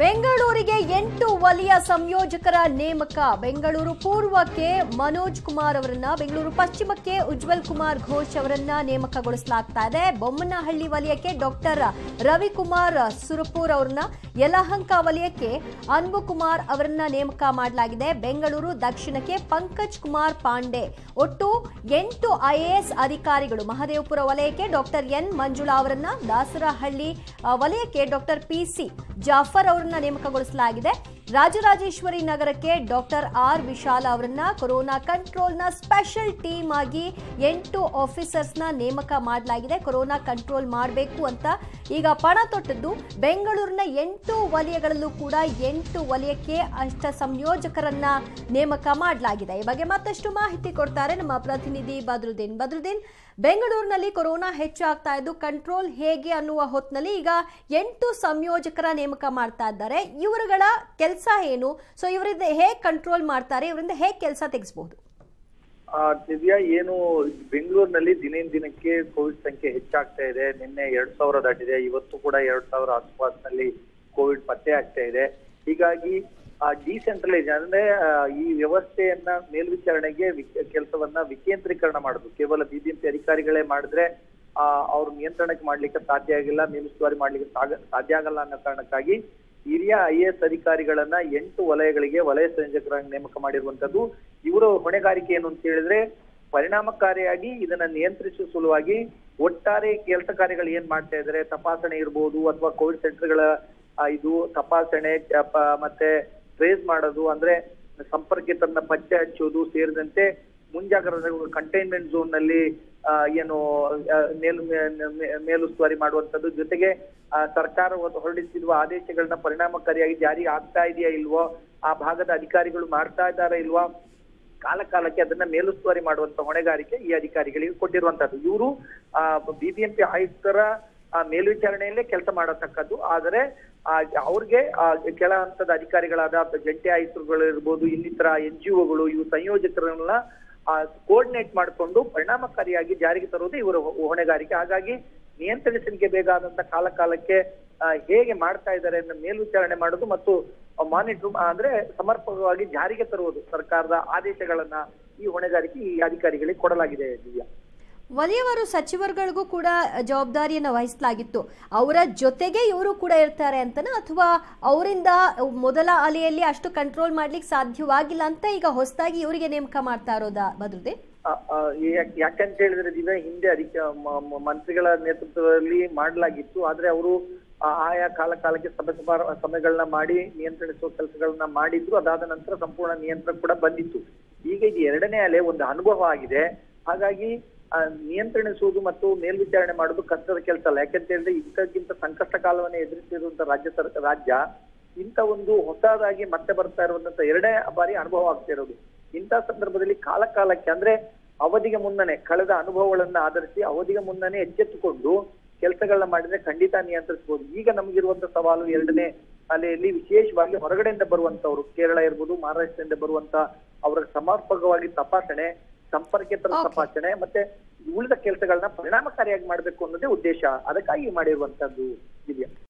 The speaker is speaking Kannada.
ಬೆಂಗಳೂರಿಗೆ ಎಂಟು ವಲಯ ಸಂಯೋಜಕರ ನೇಮಕ ಬೆಂಗಳೂರು ಪೂರ್ವಕ್ಕೆ ಮನೋಜ್ ಕುಮಾರ್ ಅವರನ್ನ ಬೆಂಗಳೂರು ಪಶ್ಚಿಮಕ್ಕೆ ಉಜ್ವಲ್ ಕುಮಾರ್ ಘೋಷ್ ಅವರನ್ನ ನೇಮಕಗೊಳಿಸಲಾಗ್ತಾ ಇದೆ ಬೊಮ್ಮನಹಳ್ಳಿ ವಲಯಕ್ಕೆ ಡಾಕ್ಟರ್ ರವಿಕುಮಾರ್ ಸುರಪೂರ್ ಅವರನ್ನ ಯಲಹಂಕ ವಲಯಕ್ಕೆ ಅನ್ಬು ಕುಮಾರ್ ಅವರನ್ನ ನೇಮಕ ಮಾಡಲಾಗಿದೆ ಬೆಂಗಳೂರು ದಕ್ಷಿಣಕ್ಕೆ ಪಂಕಜ್ ಕುಮಾರ್ ಪಾಂಡೆ ಒಟ್ಟು ಎಂಟು ಐಎಎಸ್ ಅಧಿಕಾರಿಗಳು ಮಹದೇವಪುರ ವಲಯಕ್ಕೆ ಡಾಕ್ಟರ್ ಎನ್ ಮಂಜುಳಾ ಅವರನ್ನ ದಾಸರಹಳ್ಳಿ ಆ, ವಲಯಕ್ಕೆ ಡಾಕ್ಟರ್ ಪಿ ಸಿ ಜಾಫರ್ ಅವರನ್ನ ನೇಮಕಗೊಳಿಸಲಾಗಿದೆ ರಾಜರಾಜೇಶ್ವರಿ ನಗರಕ್ಕೆ ಡಾಕ್ಟರ್ ಆರ್ ವಿಶಾಲ ಅವರನ್ನ ಕೊರೋನಾ ಕಂಟ್ರೋಲ್ನ ಸ್ಪೆಷಲ್ ಟೀಮ್ ಆಗಿ ಎಂಟು ಆಫೀಸರ್ಸ್ನ ನೇಮಕ ಮಾಡಲಾಗಿದೆ ಕೊರೋನಾ ಕಂಟ್ರೋಲ್ ಮಾಡಬೇಕು ಅಂತ ಈಗ ಪಣ ತೊಟ್ಟದ್ದು ಬೆಂಗಳೂರಿನ ಎಂಟು ವಲಯಗಳಲ್ಲೂ ಕೂಡ ಎಂಟು ವಲಯಕ್ಕೆ ಅಷ್ಟ ಸಂಯೋಜಕರನ್ನ ನೇಮಕ ಮಾಡಲಾಗಿದೆ ಈ ಬಗ್ಗೆ ಮತ್ತಷ್ಟು ಮಾಹಿತಿ ಕೊಡ್ತಾರೆ ನಮ್ಮ ಪ್ರತಿನಿಧಿ ಬದ್ರುದ್ದೀನ್ ಬದ್ರುದ್ದೀನ್ ಬೆಂಗಳೂರಿನಲ್ಲಿ ಕೊರೋನಾ ಹೆಚ್ಚಾಗ್ತಾ ಇದ್ದು ಕಂಟ್ರೋಲ್ ಹೇಗೆ ಅನ್ನುವ ಹೊತ್ತಿನಲ್ಲಿ ಈಗ ಎಂಟು ಸಂಯೋಜಕರ ನೇಮಕ ಮಾಡ್ತಾ ಇದ್ದಾರೆ ಇವರುಗಳ ಕೆಲಸ ಏನು ಸೊ ಇವರಿಂದ ಹೇಗೆ ಕಂಟ್ರೋಲ್ ಮಾಡ್ತಾರೆ ಇವರಿಂದ ಹೇಗೆ ಕೆಲಸ ತೆಗೆಸಬಹುದು ಆ, ದಿವ್ಯಾ ಏನು ಬೆಂಗಳೂರಿನಲ್ಲಿ ದಿನೇ ದಿನಕ್ಕೆ ಕೋವಿಡ್ ಸಂಖ್ಯೆ ಹೆಚ್ಚಾಗ್ತಾ ಇದೆ ನಿನ್ನೆ ಎರಡ್ ಸಾವಿರ ದಾಟಿದೆ ಇವತ್ತು ಕೂಡ ಎರಡ್ ಸಾವಿರ ಆಸುಪಾಸಿನಲ್ಲಿ ಕೋವಿಡ್ ಪತ್ತೆ ಆಗ್ತಾ ಇದೆ ಹೀಗಾಗಿ ಡಿಸೆಂಟ್ರಲೈಸ್ ಅಂದ್ರೆ ಆ, ಈ ವ್ಯವಸ್ಥೆಯನ್ನ ಮೇಲ್ವಿಚಾರಣೆಗೆ ಕೆಲಸವನ್ನ ವಿಕೇಂದ್ರೀಕರಣ ಮಾಡುದು ಕೇವಲ ಬಿಬಿಎಂಪಿ ಅಧಿಕಾರಿಗಳೇ ಮಾಡಿದ್ರೆ ಆ ಅವ್ರ ನಿಯಂತ್ರಣಕ್ಕೆ ಮಾಡ್ಲಿಕ್ಕೆ ಸಾಧ್ಯ ಆಗಿಲ್ಲ ಮೇಲುಸ್ತುವಾರಿ ಮಾಡ್ಲಿಕ್ಕೆ ಸಾಗ- ಸಾಧ್ಯ ಆಗಲ್ಲ ಅನ್ನೋ ಕಾರಣಕ್ಕಾಗಿ ಹಿರಿಯ ಐ ಎಸ್ ಅಧಿಕಾರಿಗಳನ್ನ ಎಂಟು ವಲಯಗಳಿಗೆ ವಲಯ ಸಂಯೋಜಕರಾಗಿ ನೇಮಕ ಮಾಡಿರುವಂತದ್ದು ಇವರ ಹೊಣೆಗಾರಿಕೆ ಏನು ಅಂತ ಹೇಳಿದ್ರೆ ಪರಿಣಾಮಕಾರಿಯಾಗಿ ಇದನ್ನ ನಿಯಂತ್ರಿಸುವ ಸಲುವಾಗಿ ಒಟ್ಟಾರೆ ಕೆಲಸ ಕಾರ್ಯಗಳು ಏನ್ ಮಾಡ್ತಾ ಇದ್ದಾರೆ ತಪಾಸಣೆ ಇರ್ಬೋದು ಅಥವಾ ಕೋವಿಡ್ ಸೆಂಟರ್ಗಳ ಆ, ಇದು ತಪಾಸಣೆ ಆ, ಪ- ಮತ್ತೆ ಟ್ರೇಸ್ ಮಾಡೋದು ಅಂದ್ರೆ ಸಂಪರ್ಕಿತರನ್ನ ಪತ್ತೆ ಹಚ್ಚೋದು ಸೇರಿದಂತೆ ಮುಂಜಾಗ್ರತೆ ಕಂಟೈನ್ಮೆಂಟ್ ಝೋನ್ ನಲ್ಲಿ ಆ, ಏನು ಆ, ಮೇಲು ಮೇ- ಮೇ- ಮೇಲುಸ್ತುವಾರಿ ಮಾಡುವಂತದ್ದು ಜೊತೆಗೆ ಆ, ಸರ್ಕಾರ ಹೊರ- ಹೊರಡಿಸಿರುವ ಆದೇಶಗಳನ್ನ ಪರಿಣಾಮಕಾರಿಯಾಗಿ ಜಾರಿ ಆಗ್ತಾ ಇದೆಯಾ ಇಲ್ವೋ ಆ ಭಾಗದ ಅಧಿಕಾರಿಗಳು ಮಾಡ್ತಾ ಇದ್ದಾರಾ ಇಲ್ವಾ ಕಾಲ ಕಾಲಕ್ಕೆ ಅದನ್ನ ಮೇಲುಸ್ತುವಾರಿ ಮಾಡುವಂತ ಹೊಣೆಗಾರಿಕೆ ಈ ಅಧಿಕಾರಿಗಳಿಗೆ ಕೊಟ್ಟಿರುವಂತದ್ದು ಇವರು ಆ ಬಿಬಿಎಂಪಿ ಆಯುಕ್ತರ ಆ, ಮೇಲ್ವಿಚಾರಣೆಯಲ್ಲೇ ಕೆಲಸ ಮಾಡತಕ್ಕದ್ದು ಆದರೆ ಆ, ಅವ್ರಿಗೆ ಆ, ಕೆಳ ಹಂತದ ಅಧಿಕಾರಿಗಳಾದ ಜಂಟಿ ಆಯುಕ್ತರುಗಳು ಇರ್ಬೋದು ಇನ್ನಿತರ ಎನ್ ಜಿ ಒಗಳು ಇವು ಸಂಯೋಜಕರನ್ನ ಕೋರ್ಡಿನೇಟ್ ಮಾಡಿಕೊಂಡು ಪರಿಣಾಮಕಾರಿಯಾಗಿ ಜಾರಿಗೆ ತರುವುದು ಇವರ ಹೊ- ಹೊಣೆಗಾರಿಕೆ ಹಾಗಾಗಿ ನಿಯಂತ್ರಿಸಲಿಕ್ಕೆ ಬೇಕಾದಂತ ಕಾಲ ಕಾಲಕ್ಕೆ ಆ, ಹೇಗೆ ಮಾಡ್ತಾ ಇದ್ದಾರೆ ಅನ್ನೋ ಮೇಲ್ವಿಚಾರಣೆ ಮಾಡೋದು ಮತ್ತು ಮಾನಿಟರ್ ಅಂದ್ರೆ ಸಮರ್ಪಕವಾಗಿ ಜಾರಿಗೆ ತರುವುದು ಸರ್ಕಾರದ ಆದೇಶಗಳನ್ನ ಈ ಹೊಣೆಗಾರಿಕೆ ಈ ಅಧಿಕಾರಿಗಳಿಗೆ ಕೊಡಲಾಗಿದೆ ದಿವ್ಯಾ ವಲಯವಾರು ಸಚಿವರುಗಳಿಗೂ ಕೂಡ ಜವಾಬ್ದಾರಿಯನ್ನು ವಹಿಸಲಾಗಿತ್ತು ಅವರ ಜೊತೆಗೆ ಇವರು ಕೂಡ ಇರ್ತಾರೆ ಅಂತನಾ ಅಥವಾ ಅವರಿಂದ ಮೊದಲ ಅಲೆಯಲ್ಲಿ ಅಷ್ಟು ಕಂಟ್ರೋಲ್ ಮಾಡ್ಲಿಕ್ಕೆ ಸಾಧ್ಯವಾಗಿಲ್ಲ ಅಂತ ಈಗ ಹೊಸದಾಗಿ ಇವರಿಗೆ ನೇಮಕ ಮಾಡ್ತಾ ಇರೋದಾ ಬದ್ರುದ್ದೀನ್ ಆ, ಆ, ಯಾಕ್- ಯಾಕಂತ ಹೇಳಿದ್ರೆ ದಿವ್ಯಾ ಹಿಂದೆ ಅಧಿಕ ಮ- ಮ- ಮಂತ್ರಿಗಳ ನೇತೃತ್ವದಲ್ಲಿ ಮಾಡಲಾಗಿತ್ತು ಆದ್ರೆ ಅವರು ಆಯಾ ಕಾಲ ಕಾಲಕ್ಕೆ ಸಭೆ ಸಭಾ ಸಭೆಗಳನ್ನ ಮಾಡಿ ನಿಯಂತ್ರಿಸುವ ಕೆಲಸಗಳನ್ನ ಮಾಡಿದ್ರು ಅದಾದ ನಂತರ ಸಂಪೂರ್ಣ ನಿಯಂತ್ರಣ ಕೂಡ ಬಂದಿತ್ತು ಈಗ ಇದು ಎರಡನೇ ಅಲೆ ಒಂದು ಅನುಭವ ಆಗಿದೆ ಹಾಗಾಗಿ ಆ, ನಿಯಂತ್ರಿಸುವುದು ಮತ್ತು ಮೇಲ್ವಿಚಾರಣೆ ಮಾಡುವುದು ಕಷ್ಟದ ಕೆಲಸ ಅಲ್ಲ ಯಾಕಂತ ಹೇಳಿದ್ರೆ ಇದಕ್ಕಿಂತ ಸಂಕಷ್ಟ ಕಾಲವನ್ನ ಎದುರಿಸಿರುವಂತ ರಾಜ್ಯ ಸರ್ಕಾರ ರಾಜ್ಯ ಇಂಥ ಒಂದು ಹೊಸದಾಗಿ ಮತ್ತೆ ಬರ್ತಾ ಇರುವಂತ ಎರಡನೇ ಬಾರಿ ಅನುಭವ ಆಗ್ತಾ ಇರೋದು ಇಂಥ ಸಂದರ್ಭದಲ್ಲಿ ಕಾಲ ಕಾಲಕ್ಕೆ ಅಂದ್ರೆ ಅವಧಿಗೆ ಮುನ್ನನೆ ಕಳೆದ ಅನುಭವಗಳನ್ನ ಆಧರಿಸಿ ಅವಧಿಗೆ ಮುನ್ನನೆ ಎಚ್ಚೆತ್ತುಕೊಂಡು ಕೆಲಸಗಳನ್ನ ಮಾಡಿದ್ರೆ ಖಂಡಿತ ನಿಯಂತ್ರಿಸಬಹುದು ಈಗ ನಮಗಿರುವಂತ ಸವಾಲು ಎರಡನೇ ಅಲೆಯಲ್ಲಿ ವಿಶೇಷವಾಗಿ ಹೊರಗಡೆಯಿಂದ ಬರುವಂತವ್ರು ಕೇರಳ ಇರ್ಬೋದು ಮಹಾರಾಷ್ಟ್ರದಿಂದ ಬರುವಂತ ಅವರ ಸಮರ್ಪಕವಾಗಿ ತಪಾಸಣೆ ಸಂಪರ್ಕಿತರ Okay. ತಪಾಸಣೆ ಮತ್ತೆ ಉಳಿದ ಕೆಲಸಗಳನ್ನ ಪರಿಣಾಮಕಾರಿಯಾಗಿ ಮಾಡ್ಬೇಕು ಅನ್ನೋದೇ ಉದ್ದೇಶ ಅದಕ್ಕಾಗಿ ಮಾಡಿರುವಂತದ್ದು ಇದೆಯಾ